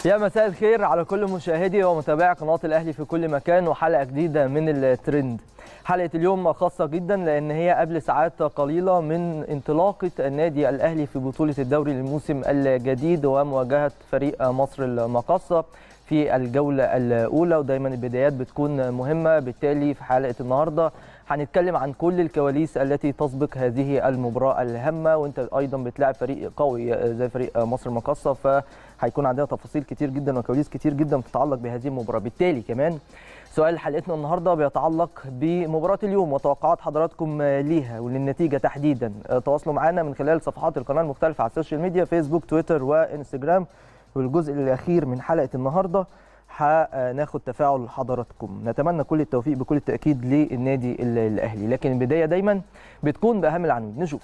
يا مساء الخير على كل مشاهدي ومتابعي قناه الاهلي في كل مكان وحلقه جديده من الترند حلقه اليوم خاصه جدا لان هي قبل ساعات قليله من انطلاقه النادي الاهلي في بطوله الدوري للموسم الجديد ومواجهه فريق مصر المقاصه في الجوله الاولى ودايما البدايات بتكون مهمه بالتالي في حلقه النهارده هنتكلم عن كل الكواليس التي تسبق هذه المباراه الهامه وانت ايضا بتلاعب فريق قوي زي فريق مصر المقاصه فهيكون عندنا تفاصيل كتير جدا وكواليس كتير جدا تتعلق بهذه المباراه بالتالي كمان سؤال حلقتنا النهارده بيتعلق بمباراه اليوم وتوقعات حضراتكم ليها وللنتيجه تحديدا تواصلوا معنا من خلال صفحات القناه المختلفه على السوشيال ميديا فيسبوك تويتر وانستجرام والجزء الاخير من حلقه النهارده هناخد تفاعل حضراتكم نتمنى كل التوفيق بكل التاكيد للنادي الاهلي لكن البدايه دايما بتكون باهم العناوين نشوف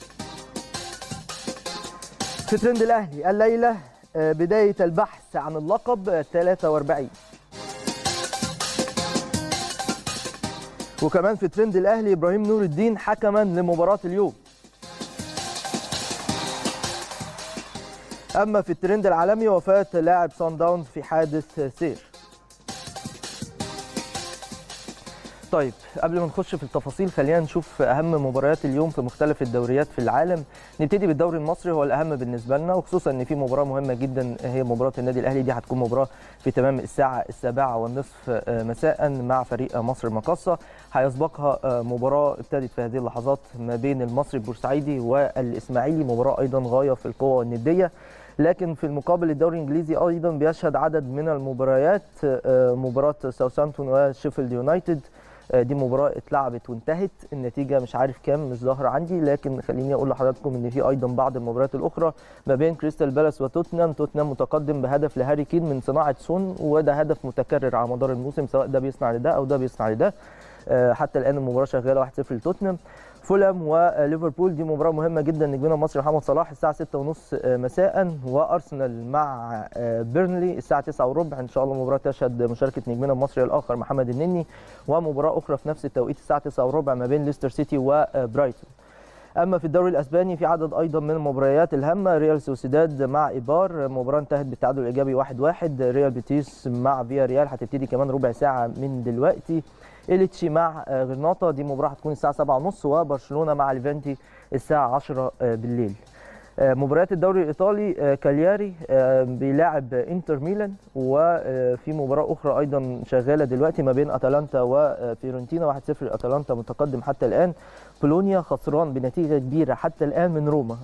في ترند الاهلي الليله بدايه البحث عن اللقب 43 وكمان في ترند الاهلي ابراهيم نور الدين حكما لمباراه اليوم اما في الترند العالمي وفاه لاعب سان داونز في حادث سير طيب قبل ما نخش في التفاصيل خلينا نشوف اهم مباريات اليوم في مختلف الدوريات في العالم نبتدي بالدوري المصري هو الاهم بالنسبه لنا وخصوصا ان في مباراه مهمه جدا هي مباراه النادي الاهلي دي هتكون مباراه في تمام الساعه السابعه والنصف مساء مع فريق مصر المقاصه هيسبقها مباراه ابتدت في هذه اللحظات ما بين المصري البورسعيدي والاسماعيلي مباراه ايضا غايه في القوه والنديه لكن في المقابل الدوري الانجليزي ايضا بيشهد عدد من المباريات مباراه ساوثامبتون وشيفيلد يونايتد دي مباراه اتلعبت وانتهت النتيجه مش عارف كام مش ظاهره عندي لكن خليني اقول لحضراتكم ان في ايضا بعض المباريات الاخرى ما بين كريستال بالاس وتوتنهام توتنهام متقدم بهدف لهاري كين من صناعه سون وده هدف متكرر على مدار الموسم سواء ده بيصنع لده او ده بيصنع لده حتى الان المباراه شغاله 1-0 لتوتنهام فولهام وليفربول دي مباراه مهمه جدا نجمنا المصري محمد صلاح الساعه 6:30 مساء وارسنال مع بيرنلي الساعه 9:15 ان شاء الله مباراه تشهد مشاركه نجمنا المصري الاخر محمد النني ومباراه اخرى في نفس التوقيت الساعه 9:15 ما بين ليستر سيتي وبرايتون اما في الدوري الاسباني في عدد ايضا من المباريات الهامه ريال سوسيداد مع ايبار مباراه انتهت بالتعادل الايجابي 1-1 ريال بيتيس مع فيا ريال هتبتدي كمان ربع ساعه من دلوقتي إليتشي مع غرناطة دي مباراة هتكون الساعة 7:30 وبرشلونة مع ليفانتي الساعة 10 بالليل. مباريات الدوري الإيطالي كالياري بيلاعب إنتر ميلان وفي مباراة أخرى أيضا شغالة دلوقتي ما بين أتلانتا وفيورنتينا 1-0 أتلانتا متقدم حتى الآن بولونيا خسران بنتيجة كبيرة حتى الآن من روما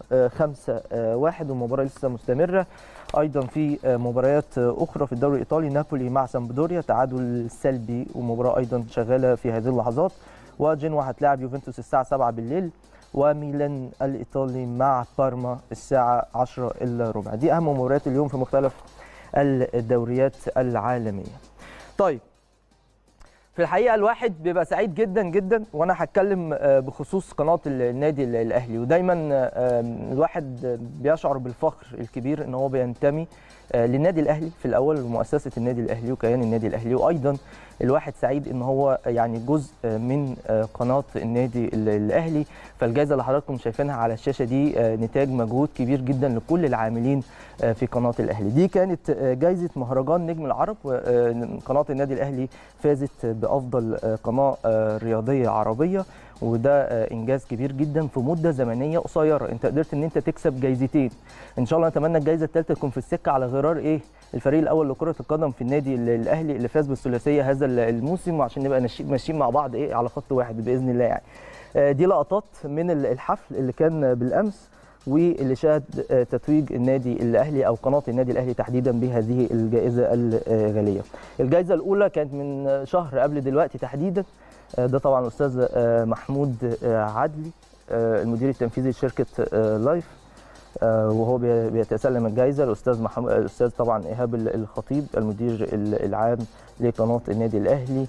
5-1 والمباراة لسه مستمرة ايضا في مباريات اخرى في الدوري الايطالي نابولي مع سامبدوريا تعادل سلبي ومباراه ايضا شغاله في هذه اللحظات وجنوا هتلاعب يوفنتوس الساعه 7 بالليل وميلان الايطالي مع بارما الساعه 10 الا ربع دي اهم مباريات اليوم في مختلف الدوريات العالميه طيب في الحقيقه الواحد بيبقى سعيد جدا جدا وانا هتكلم بخصوص قناه النادي الاهلي ودايما الواحد بيشعر بالفخر الكبير ان هو بينتمي للنادي الاهلي في الاول ومؤسسه النادي الاهلي وكيان النادي الاهلي وايضا الواحد سعيد ان هو يعني جزء من قناه النادي الاهلي فالجائزه اللي حضراتكم شايفينها على الشاشه دي نتاج مجهود كبير جدا لكل العاملين في قناه الاهلي دي كانت جائزه مهرجان نجم العرب قناه النادي الاهلي فازت بافضل قناه رياضيه عربيه وده انجاز كبير جدا في مده زمنيه قصيره انت قدرت ان انت تكسب جايزتين ان شاء الله نتمنى الجائزه الثالثه تكون في السكه على غرار ايه الفريق الاول لكره القدم في النادي الاهلي اللي فاز بالثلاثيه هذا الموسم وعشان نبقى ماشيين مع بعض ايه على خط واحد باذن الله يعني دي لقطات من الحفل اللي كان بالامس واللي شهد تتويج النادي الاهلي او قناه النادي الاهلي تحديدا بهذه الجائزه الغاليه. الجائزه الاولى كانت من شهر قبل دلوقتي تحديدا ده طبعا الاستاذ محمود عدلي المدير التنفيذي لشركه لايف وهو بيتسلم الجائزه الاستاذ محمد الاستاذ طبعا ايهاب الخطيب المدير العام لقناه النادي الاهلي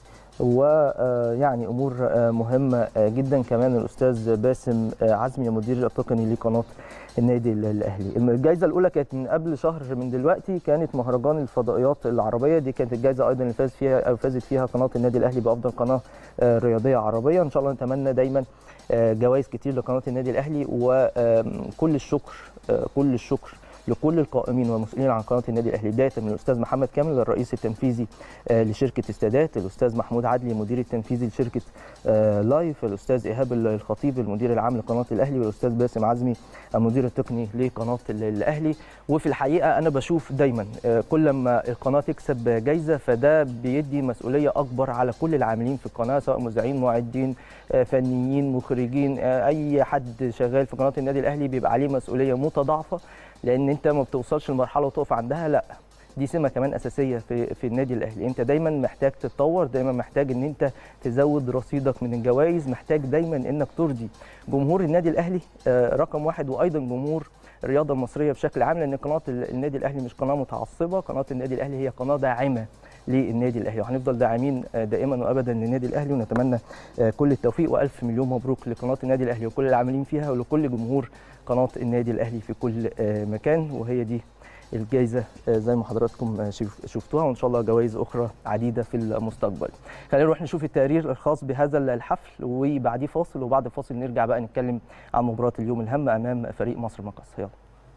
ويعني امور مهمه جدا كمان الاستاذ باسم عزمي المدير التقني لقناه النادي الاهلي الجائزه الاولى كانت من قبل شهر من دلوقتي كانت مهرجان الفضائيات العربيه دي كانت الجائزه ايضا اللي فاز فيها او فازت فيها قناه النادي الاهلي بافضل قناه رياضيه عربيه ان شاء الله نتمنى دايما جوائز كتير لقناه النادي الاهلي وكل الشكر كل الشكر لكل القائمين والمسؤولين عن قناه النادي الاهلي بدايه من الاستاذ محمد كامل الرئيس التنفيذي آه، لشركه استادات الاستاذ محمود عدلي المدير التنفيذي لشركه آه، لايف الاستاذ ايهاب الخطيب المدير العام لقناه الاهلي والاستاذ باسم عزمي المدير التقني لقناه ال- الاهلي وفي الحقيقه انا بشوف دايما آه، كل ما القناه تكسب جايزه فده بيدي مسؤوليه اكبر على كل العاملين في القناه سواء مذيعين معدين آه، فنيين مخرجين آه، اي حد شغال في قناه النادي الاهلي بيبقى عليه مسؤوليه متضاعفه لان انت ما بتوصلش لمرحله وتقف عندها لا دي سمه كمان اساسيه في في النادي الاهلي انت دايما محتاج تتطور دايما محتاج ان انت تزود رصيدك من الجوائز محتاج دايما انك ترضي جمهور النادي الاهلي آه، رقم واحد وايضا جمهور الرياضه المصريه بشكل عام لان قناه ال- النادي الاهلي مش قناه متعصبه قناه النادي الاهلي هي قناه داعمه للنادي الاهلي وهنفضل داعمين آه، دائما وابدا للنادي الاهلي ونتمنى آه، كل التوفيق والف مليون مبروك لقناه النادي الاهلي وكل العاملين فيها ولكل جمهور قناه النادي الاهلي في كل آه، مكان وهي دي الجائزه آه، زي ما حضراتكم آه، شوف- شفتوها وان شاء الله جوائز اخرى عديده في المستقبل. خلينا نروح نشوف التقرير الخاص بهذا الحفل وبعديه فاصل وبعد الفاصل نرجع بقى نتكلم عن مباراه اليوم الهامه امام فريق مصر مقص يلا.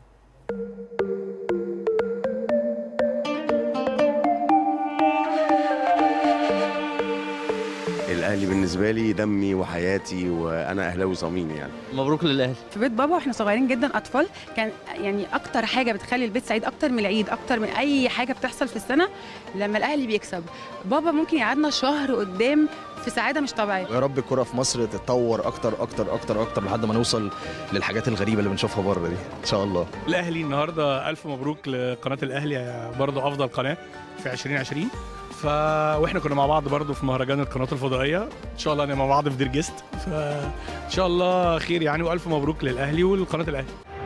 الاهلي بالنسبه لي دمي وحياتي وانا اهلاوي صميم يعني مبروك للاهلي في بيت بابا واحنا صغيرين جدا اطفال كان يعني اكتر حاجه بتخلي البيت سعيد اكتر من العيد اكتر من اي حاجه بتحصل في السنه لما الاهلي بيكسب بابا ممكن يقعدنا شهر قدام في سعاده مش طبيعيه ويا رب الكرة في مصر تتطور أكتر أكتر أكتر أكتر لحد ما نوصل للحاجات الغريبة اللي بنشوفها بره دي إن شاء الله الاهلي النهارده الف مبروك لقناه الاهلي برضه افضل قناه في 2020 ف واحنا كنا مع بعض برضه في مهرجان القنوات الفضائيه ان شاء الله نبقى مع بعض في دير جيست فان شاء الله خير يعني والف مبروك للاهلي ولقناه الاهلي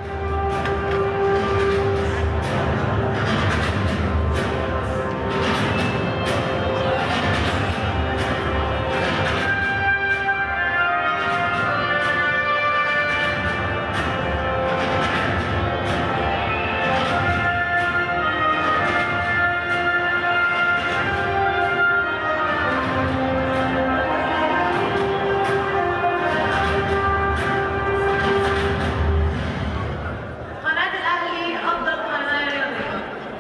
قناة الأهلي أفضل قناة رياضية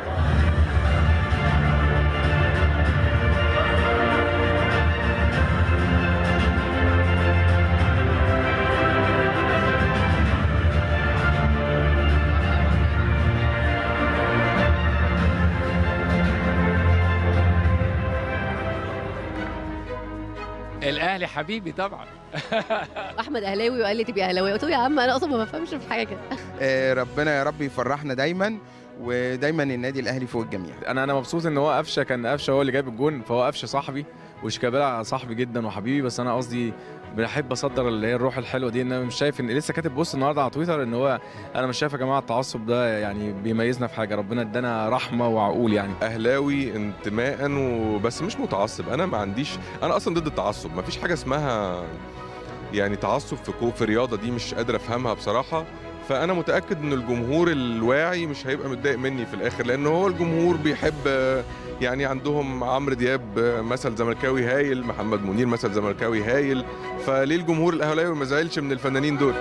الاهلي حبيبي طبعا احمد اهلاوي وقال لي تبقى اهلاوي قلت له يا عم انا اصلا ما بفهمش في حاجه آه، ربنا يا رب يفرحنا دايما ودايما النادي الاهلي فوق الجميع انا انا مبسوط ان هو قفشه كان قفشه هو اللي جايب الجون فهو قفشه صاحبي وشيكابالا صاحبي جدا وحبيبي بس انا قصدي بحب اصدر اللي هي الروح الحلوه دي ان انا مش شايف ان لسه كاتب بوست النهارده على تويتر ان هو انا مش شايف يا جماعه التعصب ده يعني بيميزنا في حاجه ربنا ادانا رحمه وعقول يعني اهلاوي انتماء وبس مش متعصب انا ما عنديش انا اصلا ضد التعصب ما فيش حاجه اسمها يعني تعصب في كو في رياضه دي مش قادر افهمها بصراحه فانا متاكد ان الجمهور الواعي مش هيبقى متضايق مني في الاخر لان هو الجمهور بيحب آه، يعني عندهم عمرو دياب آه، مثل زملكاوي هايل محمد منير مثل زملكاوي هايل فليه الجمهور الاهلاوي ما زعلش من الفنانين دول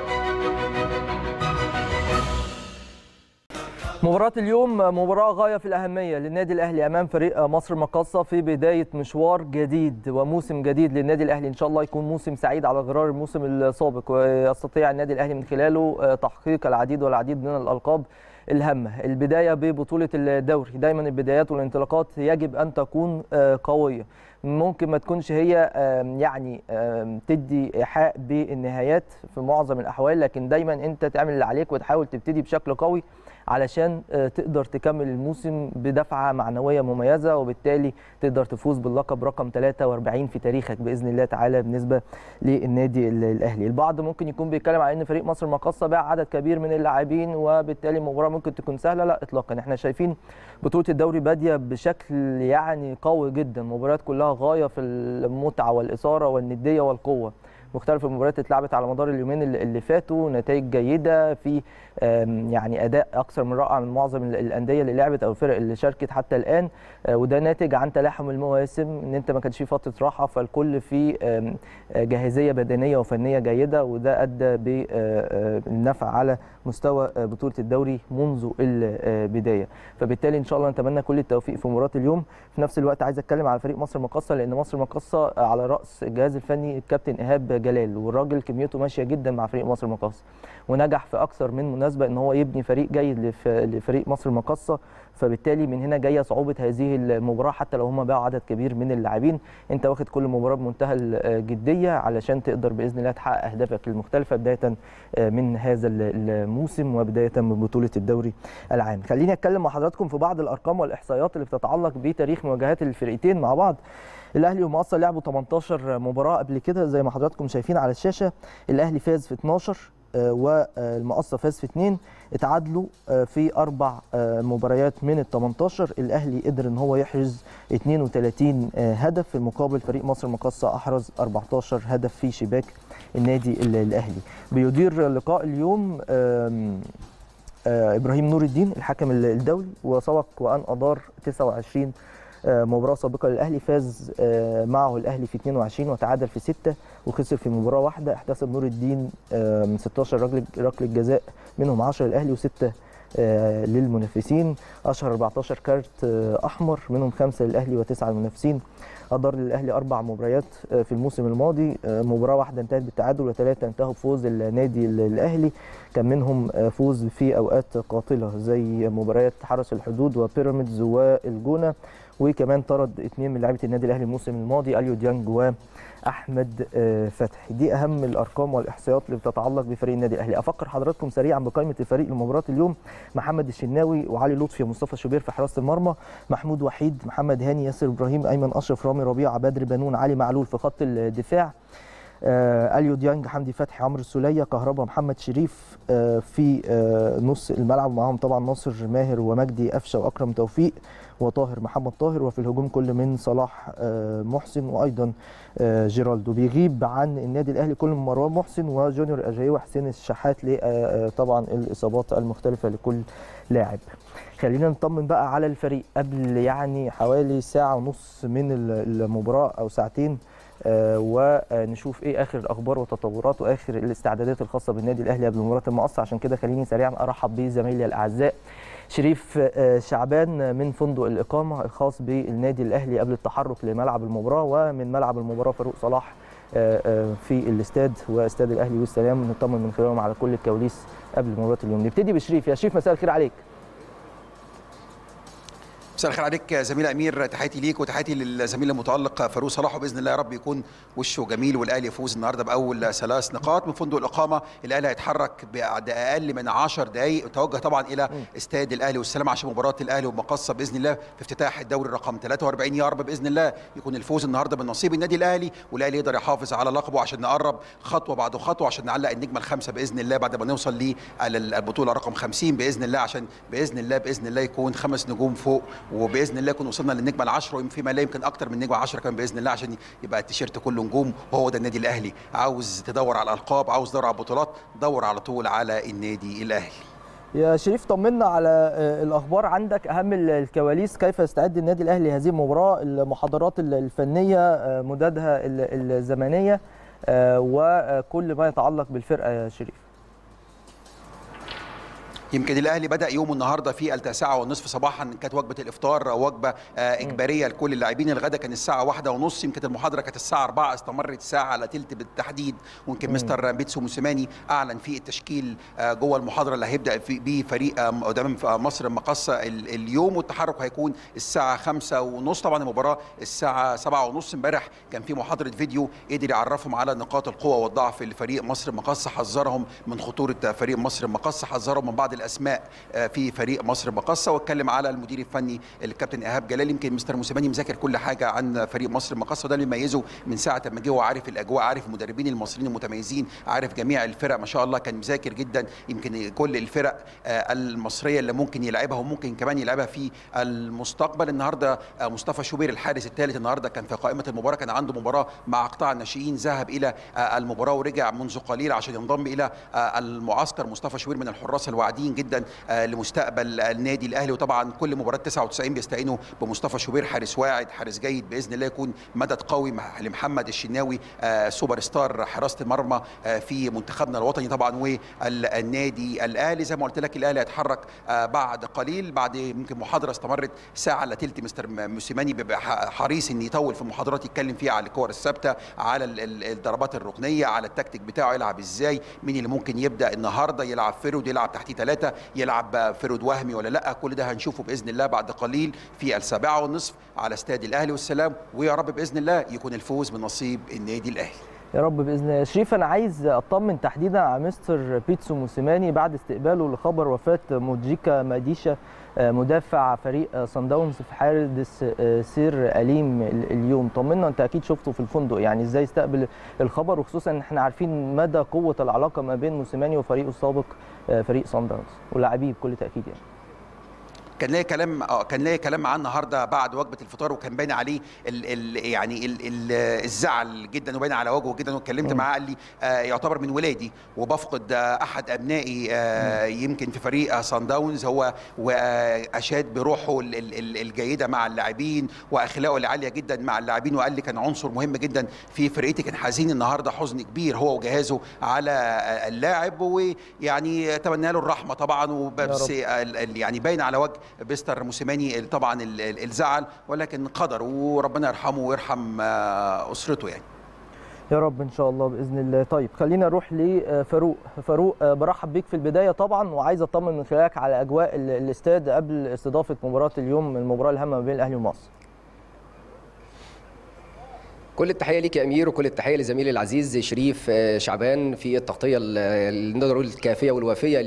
مباراة اليوم مباراة غاية في الأهمية للنادي الأهلي أمام فريق مصر مقاصة في بداية مشوار جديد وموسم جديد للنادي الأهلي إن شاء الله يكون موسم سعيد على غرار الموسم السابق ويستطيع النادي الأهلي من خلاله تحقيق العديد والعديد من الألقاب الهامة البداية ببطولة الدوري دايما البدايات والانطلاقات يجب أن تكون قوية ممكن ما تكونش هي آم، يعني آم، تدي إيحاء بالنهايات في معظم الأحوال لكن دايما أنت تعمل اللي عليك وتحاول تبتدي بشكل قوي علشان آه، تقدر تكمل الموسم بدفعه معنويه مميزه وبالتالي تقدر تفوز باللقب رقم 43 في تاريخك باذن الله تعالى بالنسبه للنادي ال- الاهلي، البعض ممكن يكون بيتكلم على ان فريق مصر المقاصه باع عدد كبير من اللاعبين وبالتالي المباراه ممكن تكون سهله لا اطلاقا احنا شايفين بطوله الدوري باديه بشكل يعني قوي جدا مباريات كلها غايه في المتعه والاثاره والنديه والقوه مختلف المباريات اتلعبت على مدار اليومين اللي اللي فاتوا نتائج جيده في آم، يعني اداء اكثر من رائع من معظم ال- الانديه اللي لعبت او الفرق اللي شاركت حتى الان آه، وده ناتج عن تلاحم المواسم ان انت ما كانش في فتره راحه فالكل في آم، آه، جاهزيه بدنيه وفنيه جيده وده ادى بالنفع على مستوى آه، بطوله الدوري منذ البدايه فبالتالي ان شاء الله نتمنى كل التوفيق في مباراه اليوم في نفس الوقت عايز اتكلم على فريق مصر المقاصه لان مصر المقاصه على راس الجهاز الفني الكابتن ايهاب جلال والراجل كميته ماشيه جدا مع فريق مصر المقاصه ونجح في اكثر من مناسبه ان هو يبني فريق جيد لف- لفريق مصر المقاصه فبالتالي من هنا جايه صعوبه هذه المباراه حتى لو هم باعوا عدد كبير من اللاعبين انت واخد كل مباراه بمنتهى الجديه علشان تقدر باذن الله تحقق اهدافك المختلفه بدايه من هذا الموسم وبدايه من بطوله الدوري العام خليني اتكلم مع حضراتكم في بعض الارقام والاحصائيات اللي بتتعلق بتاريخ مواجهات الفرقتين مع بعض الاهلي ومقصه لعبوا 18 مباراه قبل كده زي ما حضراتكم شايفين على الشاشه الاهلي فاز في 12 آه، والمقصه فاز في 2 اتعادلوا آه، في اربع آه، مباريات من ال 18 الاهلي قدر ان هو يحرز 32 آه، هدف في المقابل فريق مصر المقصه احرز 14 هدف في شباك النادي ال- الاهلي بيدير لقاء اليوم آم، آه، ابراهيم نور الدين الحكم ال- الدولي وسبق وان ادار 29 آه، مباراه سابقه للاهلي فاز آه، معه الاهلي في 22 وتعادل في 6 وخسر في مباراه واحده احتسب نور الدين آه، من 16 ركله ركله جزاء منهم 10 للاهلي وسته آه، للمنافسين اشهر 14 كارت آه، احمر منهم خمسه للاهلي وتسعه للمنافسين ادار للاهلي اربع مباريات آه، في الموسم الماضي آه، مباراه واحده انتهت بالتعادل وثلاثه انتهوا بفوز النادي ال- الاهلي كان منهم آه، فوز في اوقات قاتله زي مباريات حرس الحدود وبيراميدز والجونه وكمان طرد اثنين من لاعيبه النادي الاهلي الموسم الماضي اليو ديانج واحمد آه، فتحي دي اهم الارقام والاحصائيات اللي بتتعلق بفريق النادي الاهلي افكر حضراتكم سريعا بقائمه الفريق لمباراه اليوم محمد الشناوي وعلي لطفي ومصطفى شوبير في حراسه المرمى محمود وحيد محمد هاني ياسر ابراهيم ايمن اشرف رامي ربيعه بدر بنون علي معلول في خط الدفاع آه اليو ديانج حمدي فتحي عمرو السوليه كهربا محمد شريف آه في آه نص الملعب معاهم طبعا ناصر ماهر ومجدي قفشه واكرم توفيق وطاهر محمد طاهر وفي الهجوم كل من صلاح آه محسن وايضا آه جيرالدو بيغيب عن النادي الاهلي كل من مروان محسن وجونيور اجاي وحسين الشحات ل آه طبعا الاصابات المختلفه لكل لاعب خلينا نطمن بقى على الفريق قبل يعني حوالي ساعه ونص من المباراه او ساعتين آه، ونشوف ايه اخر الاخبار والتطورات واخر الاستعدادات الخاصه بالنادي الاهلي قبل مباراه المقص عشان كده خليني سريعا ارحب بزمايلي الاعزاء شريف آه، شعبان من فندق الاقامه الخاص بالنادي الاهلي قبل التحرك لملعب المباراه ومن ملعب المباراه فاروق صلاح آه، آه، في الاستاد واستاد الاهلي والسلام نطمن من خلالهم على كل الكواليس قبل مباراه اليوم نبتدي بشريف يا شريف مساء الخير عليك مساء الخير عليك يا زميل امير تحياتي ليك وتحياتي للزميل المتالق فاروق صلاح وباذن الله يا رب يكون وشه جميل والاهلي يفوز النهارده باول ثلاث نقاط من فندق الاقامه الاهلي هيتحرك بعد اقل من 10 دقائق وتوجه طبعا الى استاد الاهلي والسلام عشان مباراه الاهلي ومقصه باذن الله في افتتاح الدوري رقم 43 يا رب باذن الله يكون الفوز النهارده من نصيب النادي الاهلي والاهلي يقدر يحافظ على لقبه عشان نقرب خطوه بعد خطوه عشان نعلق النجمه الخامسه باذن الله بعد ما نوصل للبطوله رقم 50 باذن الله عشان باذن الله باذن الله يكون خمس نجوم فوق وباذن الله يكون وصلنا للنجمه العشره وفيما لا يمكن اكتر من نجمه 10 كمان باذن الله عشان يبقى التيشيرت كله نجوم وهو ده النادي الاهلي عاوز تدور على الالقاب عاوز تدور على البطولات دور على طول على النادي الاهلي يا شريف طمنا على آه، الاخبار عندك اهم ال- الكواليس كيف يستعد النادي الاهلي لهذه المباراه المحاضرات ال- الفنيه آه، مدادها ال- الزمنيه آه، وكل ما يتعلق بالفرقه يا شريف يمكن الاهلي بدا يومه النهارده في التاسعه والنصف صباحا كانت وجبه الافطار وجبه آه، اجباريه لكل اللاعبين الغدا كان الساعه واحدة ونص يمكن المحاضره كانت الساعه 4 استمرت ساعه على تلت بالتحديد ويمكن مم. مستر بيتسو موسيماني اعلن في التشكيل آه، جوه المحاضره اللي هيبدا في بيه فريق آه، قدام في مصر المقصه ال- اليوم والتحرك هيكون الساعه 5 ونص طبعا المباراه الساعه 7 ونص امبارح كان في محاضره فيديو قدر يعرفهم على نقاط القوه والضعف لفريق مصر المقصه حذرهم من خطوره فريق مصر المقصه حذرهم من بعض الاسباب الاسماء آه، في فريق مصر المقاصه واتكلم على المدير الفني الكابتن ايهاب جلال يمكن مستر موسيماني مذاكر كل حاجه عن فريق مصر المقاصه وده اللي بيميزه من ساعه ما جه هو عارف الاجواء عارف المدربين المصريين المتميزين عارف جميع الفرق ما شاء الله كان مذاكر جدا يمكن كل الفرق آه، المصريه اللي ممكن يلعبها وممكن كمان يلعبها في المستقبل النهارده آه، مصطفى شوبير الحارس الثالث النهارده كان في قائمه المباراه كان عنده مباراه مع قطاع الناشئين ذهب الى آه، المباراه ورجع منذ قليل عشان ينضم الى آه، المعسكر مصطفى شوبير من الحراس الواعدين جدا آه، لمستقبل النادي الاهلي وطبعا كل مباراه 99 بيستعينوا بمصطفى شوبير حارس واعد حارس جيد باذن الله يكون مدد قوي مع لمحمد الشناوي آه، سوبر ستار حراسه المرمى آه، في منتخبنا الوطني طبعا والنادي الاهلي زي ما قلت لك الاهلي هيتحرك آه، بعد قليل بعد يمكن محاضره استمرت ساعه الا تلت مستر موسيماني بيبقى ح- حريص ان يطول في محاضرات يتكلم فيها على الكور الثابته على ال- ال- الضربات الركنيه على التكتيك بتاعه يلعب ازاي مين اللي ممكن يبدا النهارده يلعب فرود يلعب تحتيه ثلاثه يلعب فرود وهمي ولا لا كل ده هنشوفه باذن الله بعد قليل في السابعه والنصف على استاد الاهلي والسلام ويا رب باذن الله يكون الفوز من نصيب النادي الاهلي يا رب باذن الله شريف انا عايز اطمن تحديدا على مستر بيتسو موسيماني بعد استقباله لخبر وفاه موجيكا ماديشا آه، مدافع فريق آه، صن داونز في حادث آه، سير اليم ال- اليوم طمنا انت اكيد شفته في الفندق يعني ازاي استقبل الخبر وخصوصا ان احنا عارفين مدى قوه العلاقه ما بين موسيماني وفريقه السابق آه، فريق صن داونز ولاعبيه بكل تاكيد يعني كان ليا كلام اه كان ليا كلام معاه النهارده بعد وجبه الفطار وكان باين عليه ال ال يعني ال ال الزعل جدا وباين على وجهه جدا واتكلمت معاه قال لي آه يعتبر من ولادي وبفقد آه احد ابنائي آه يمكن في فريق صن داونز هو واشاد بروحه ال- ال- ال- الجيده مع اللاعبين واخلاقه العاليه جدا مع اللاعبين وقال لي كان عنصر مهم جدا في فرقتي كان حزين النهارده حزن كبير هو وجهازه على آه، اللاعب ويعني اتمنى له الرحمه طبعا وبس رب. ال- ال- يعني باين على وجه بيستر موسيماني طبعا ال- ال- الزعل ولكن قدر وربنا يرحمه ويرحم آه، اسرته يعني يا رب ان شاء الله باذن الله طيب خلينا نروح لفاروق فاروق آه، برحب بيك في البدايه طبعا وعايز اطمن من خلالك على اجواء ال- الاستاد قبل استضافه مباراه اليوم المباراه الهامه ما بين الاهلي ومصر كل التحيه ليك يا امير وكل التحيه لزميلي العزيز شريف آه، شعبان في التغطيه ال- اللي نقدر نقول الكافيه والوافيه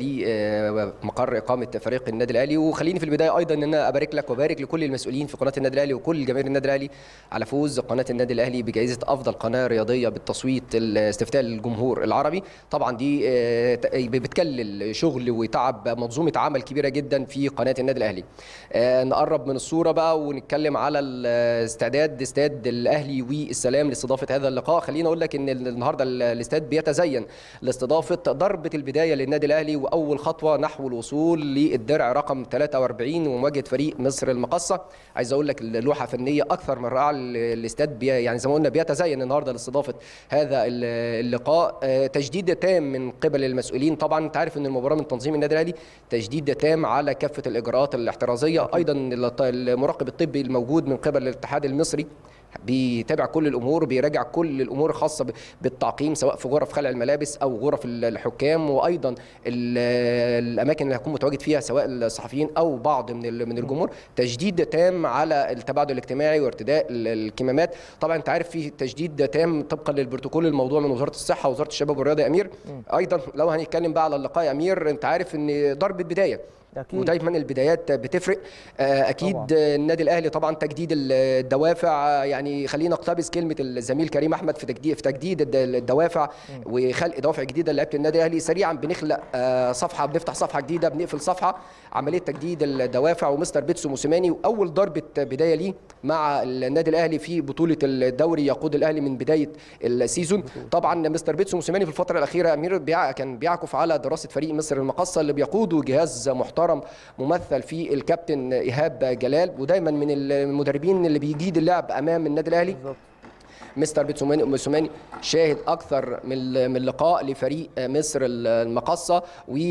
لمقر اقامه فريق النادي الاهلي وخليني في البدايه ايضا ان انا ابارك لك وابارك لكل المسؤولين في قناه النادي الاهلي وكل جماهير النادي الاهلي على فوز قناه النادي الاهلي بجائزه افضل قناه رياضيه بالتصويت الاستفتاء الجمهور العربي طبعا دي آه، ت- بتكلل شغل وتعب منظومه عمل كبيره جدا في قناه النادي الاهلي آه، نقرب من الصوره بقى ونتكلم على الاستعداد استاد الاهلي والسلام لاستضافه هذا اللقاء خليني اقول لك ان النهارده الاستاد بيتزين لاستضافه ضربه البدايه للنادي الاهلي واول خطوه نحو الوصول للدرع رقم 43 ومواجهه فريق مصر المقصه عايز اقول لك اللوحه فنيه اكثر من رائعه الاستاد بي يعني زي ما قلنا بيتزين النهارده لاستضافه هذا اللقاء آه، تجديد تام من قبل المسؤولين طبعا انت عارف ان المباراه من تنظيم النادي الاهلي تجديد تام على كافه الاجراءات الاحترازيه ايضا المراقب الطبي الموجود من قبل الاتحاد المصري بيتابع كل الامور بيراجع كل الامور الخاصه ب- بالتعقيم سواء في غرف خلع الملابس او غرف ال- الحكام وايضا ال- الاماكن اللي هيكون متواجد فيها سواء الصحفيين او بعض من ال- من الجمهور تجديد تام على التباعد الاجتماعي وارتداء ال- الكمامات طبعا انت عارف في تجديد تام طبقا للبروتوكول الموضوع من وزاره الصحه ووزاره الشباب والرياضه يا امير ايضا لو هنتكلم بقى على اللقاء يا امير انت عارف ان ضربه بدايه أكيد. ودايما البدايات بتفرق آه، اكيد طبعاً. النادي الاهلي طبعا تجديد الدوافع يعني خلينا نقتبس كلمه الزميل كريم احمد في تجديد في تجديد الد- الدوافع وخلق دوافع جديده لعيبه النادي الاهلي سريعا بنخلق آه، صفحه بنفتح صفحه جديده بنقفل صفحه عمليه تجديد الدوافع ومستر بيتسو موسيماني واول ضربه بدايه ليه مع النادي الاهلي في بطوله الدوري يقود الاهلي من بدايه السيزون طبعا مستر بيتسو موسيماني في الفتره الاخيره امير بيع كان بيعكف على دراسه فريق مصر المقصه اللي بيقوده جهاز محترم ممثل في الكابتن ايهاب جلال ودايما من المدربين اللي بيجيد اللعب امام النادي الاهلي مستر بيتسوماني موسوماني شاهد اكثر من من لقاء لفريق مصر المقصه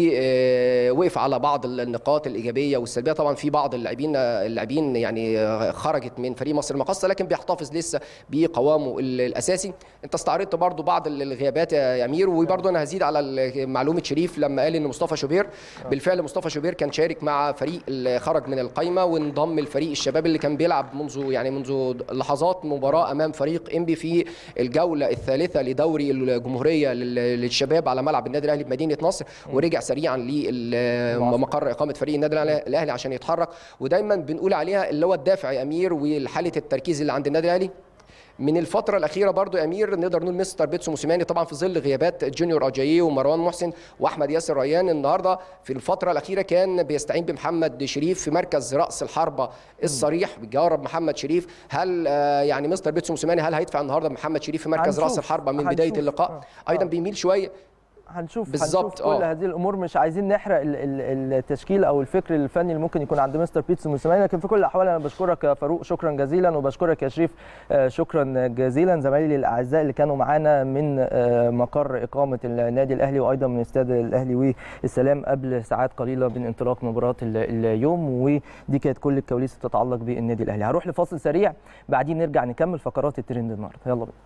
ووقف على بعض النقاط الايجابيه والسلبيه طبعا في بعض اللاعبين اللاعبين يعني خرجت من فريق مصر المقصه لكن بيحتفظ لسه بقوامه الاساسي انت استعرضت برضو بعض الغيابات يا امير وبرضو انا هزيد على معلومه شريف لما قال ان مصطفى شوبير بالفعل مصطفى شوبير كان شارك مع فريق اللي خرج من القايمه وانضم لفريق الشباب اللي كان بيلعب منذ يعني منذ لحظات مباراه امام فريق انبي انبي في الجوله الثالثه لدوري الجمهوريه لل- للشباب على ملعب النادي الاهلي بمدينه نصر ورجع سريعا لمقر اقامه فريق النادي الأهلي- الاهلي عشان يتحرك ودايما بنقول عليها اللي هو الدافع يا امير وحاله التركيز اللي عند النادي الاهلي من الفترة الأخيرة برضو يا أمير نقدر نقول مستر بيتسو موسيماني طبعا في ظل غيابات جونيور أجاييه ومروان محسن وأحمد ياسر ريان النهاردة في الفترة الأخيرة كان بيستعين بمحمد شريف في مركز رأس الحربة الصريح بيجرب محمد شريف هل آه، يعني مستر بيتسو موسيماني هل هيدفع النهاردة محمد شريف في مركز رأس هنشوف. الحربة من بداية هنشوف. اللقاء آه. أيضا بيميل شوية هنشوف بالظبط، هنشوف كل آه. هذه الامور مش عايزين نحرق ال- ال- التشكيل او الفكر الفني اللي ممكن يكون عند مستر بيتسو موسيماني لكن في كل الاحوال انا بشكرك يا فاروق شكرا جزيلا وبشكرك يا شريف آه، شكرا جزيلا زمايلي الاعزاء اللي كانوا معانا من آه، مقر اقامه النادي الاهلي وايضا من استاد الاهلي والسلام قبل ساعات قليله من انطلاق مباراه ال- اليوم ودي كانت كل الكواليس اللي تتعلق بالنادي الاهلي هروح لفاصل سريع بعدين نرجع نكمل فقرات الترند النهارده يلا بينا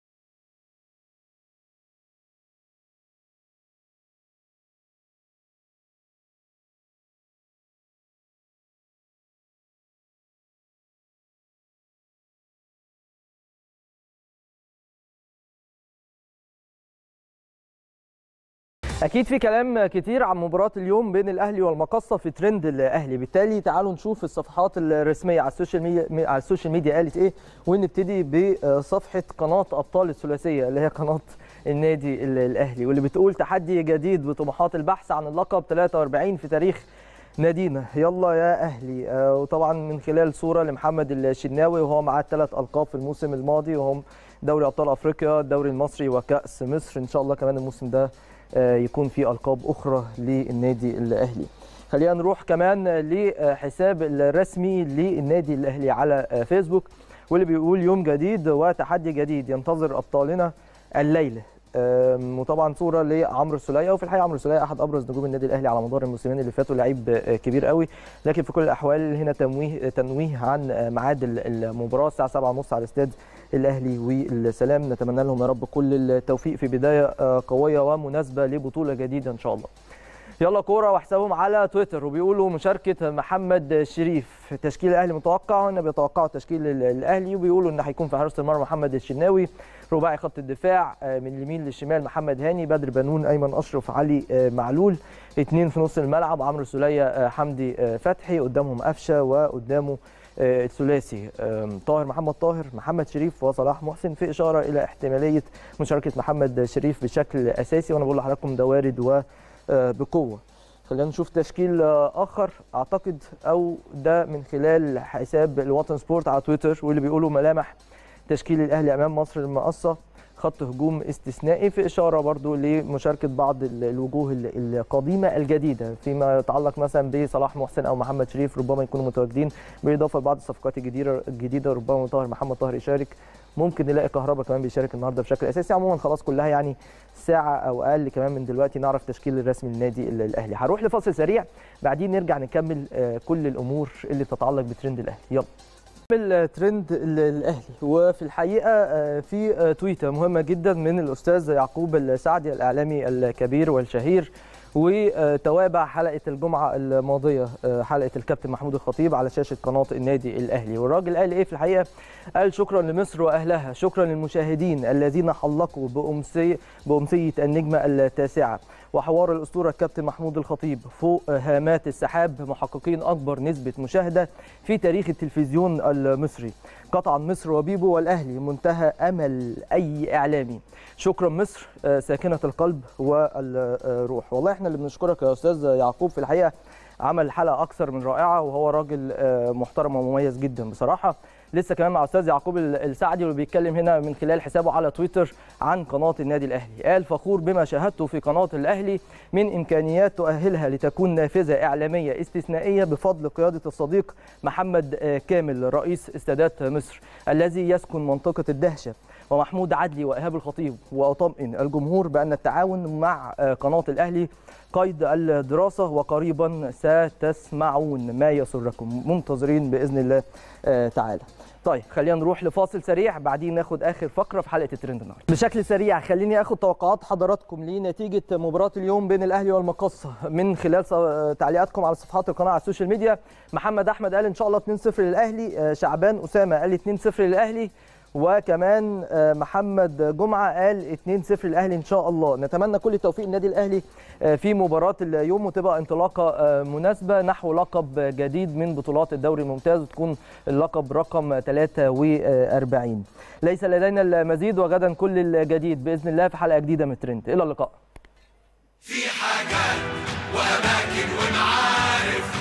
اكيد في كلام كتير عن مباراه اليوم بين الاهلي والمقصه في ترند الاهلي بالتالي تعالوا نشوف الصفحات الرسميه على السوشيال ميديا على السوشيال ميديا قالت ايه ونبتدي بصفحه قناه ابطال الثلاثيه اللي هي قناه النادي ال- الاهلي واللي بتقول تحدي جديد بطموحات البحث عن اللقب 43 في تاريخ نادينا يلا يا اهلي آه، وطبعا من خلال صوره لمحمد الشناوي وهو معاه ثلاث القاب في الموسم الماضي وهم دوري ابطال افريقيا الدوري المصري وكاس مصر ان شاء الله كمان الموسم ده آه، يكون في القاب اخرى للنادي الاهلي خلينا نروح كمان لحساب الرسمي للنادي الاهلي على آه، فيسبوك واللي بيقول يوم جديد وتحدي جديد ينتظر ابطالنا الليله آم، وطبعا صوره لعمرو السوليه وفي الحقيقه عمرو السوليه احد ابرز نجوم النادي الاهلي على مدار الموسمين اللي فاتوا لعيب آه، كبير قوي لكن في كل الاحوال هنا تنويه تنويه عن آه، ميعاد ال- المباراه الساعه 7:30 على استاد الاهلي والسلام نتمنى لهم يا رب كل التوفيق في بدايه آه، قويه ومناسبه لبطوله جديده ان شاء الله يلا كوره وحسابهم على تويتر وبيقولوا مشاركه محمد شريف تشكيل الاهلي متوقع هنا بيتوقعوا تشكيل ال- الاهلي وبيقولوا ان هيكون في حراسه المرمى محمد الشناوي رباعي خط الدفاع آه، من اليمين للشمال محمد هاني بدر بنون ايمن اشرف علي آه، معلول اثنين في نص الملعب عمرو سوليه آه، حمدي آه، فتحي قدامهم قفشه وقدامه آه، الثلاثي آم، طاهر محمد طاهر محمد شريف وصلاح محسن في اشاره الى احتماليه مشاركه محمد شريف بشكل اساسي وانا بقول لحضراتكم ده وارد و آه، بقوه خلينا نشوف تشكيل آه، اخر اعتقد او ده من خلال حساب الوطن سبورت على تويتر واللي بيقولوا ملامح تشكيل الاهلي امام مصر المقصه خط هجوم استثنائي في اشاره برضو لمشاركه بعض ال- الوجوه ال- القديمه الجديده فيما يتعلق مثلا بصلاح محسن او محمد شريف ربما يكونوا متواجدين بالاضافه لبعض الصفقات الجديده الجديده ربما طاهر محمد طاهر يشارك ممكن نلاقي كهربا كمان بيشارك النهارده بشكل اساسي عموما خلاص كلها يعني ساعه او اقل كمان من دلوقتي نعرف تشكيل الرسمي للنادي ال- الاهلي هروح لفاصل سريع بعدين نرجع نكمل آه، كل الامور اللي تتعلق بترند الاهلي يلا نكمل ترند ال- الاهلي وفي الحقيقه آه، في آه، تويته مهمه جدا من الاستاذ يعقوب السعدي الاعلامي الكبير والشهير وتوابع حلقه الجمعه الماضيه آه، حلقه الكابتن محمود الخطيب على شاشه قناه النادي الاهلي والراجل قال ايه في الحقيقه قال شكرا لمصر واهلها شكرا للمشاهدين الذين حلقوا بامسيه بامسيه النجمه التاسعه وحوار الاسطوره الكابتن محمود الخطيب فوق هامات السحاب محققين اكبر نسبه مشاهده في تاريخ التلفزيون المصري قطعا مصر وبيبو والاهلي منتهى امل اي اعلامي شكرا مصر آه، ساكنه القلب والروح والله احنا اللي بنشكرك يا استاذ يعقوب في الحقيقه عمل حلقه اكثر من رائعه وهو راجل آه، محترم ومميز جدا بصراحه لسه كمان مع استاذ يعقوب ال- السعدي واللي بيتكلم هنا من خلال حسابه على تويتر عن قناه النادي الاهلي قال فخور بما شاهدته في قناه الاهلي من امكانيات تؤهلها لتكون نافذه اعلاميه استثنائيه بفضل قياده الصديق محمد آه، كامل رئيس استادات مصر الذي يسكن منطقه الدهشه ومحمود عدلي وايهاب الخطيب واطمئن الجمهور بان التعاون مع آه، قناه الاهلي قيد الدراسه وقريبا ستسمعون ما يسركم منتظرين باذن الله آه، تعالى طيب خلينا نروح لفاصل سريع بعدين ناخد اخر فقره في حلقه الترند النهارده بشكل سريع خليني اخد توقعات حضراتكم لنتيجه مباراه اليوم بين الاهلي والمقصه من خلال ص- تعليقاتكم على صفحات القناه على السوشيال ميديا محمد احمد قال ان شاء الله 2-0 للاهلي آه، شعبان اسامه قال 2-0 للاهلي وكمان آه، محمد جمعه قال 2-0 الاهلي ان شاء الله نتمنى كل التوفيق النادي الاهلي آه، في مباراه اليوم وتبقى انطلاقه آه، مناسبه نحو لقب جديد من بطولات الدوري الممتاز وتكون اللقب رقم 43 ليس لدينا المزيد وغدا كل الجديد باذن الله في حلقه جديده من ترند الى اللقاء في حاجات وأماكن ومعارف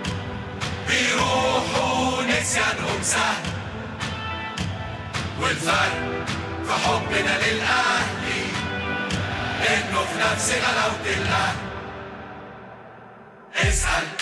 بيروحوا نسيانهم سهل والفرق في حبنا للأهلي إنه في نفس غلاوة الأهل اسأل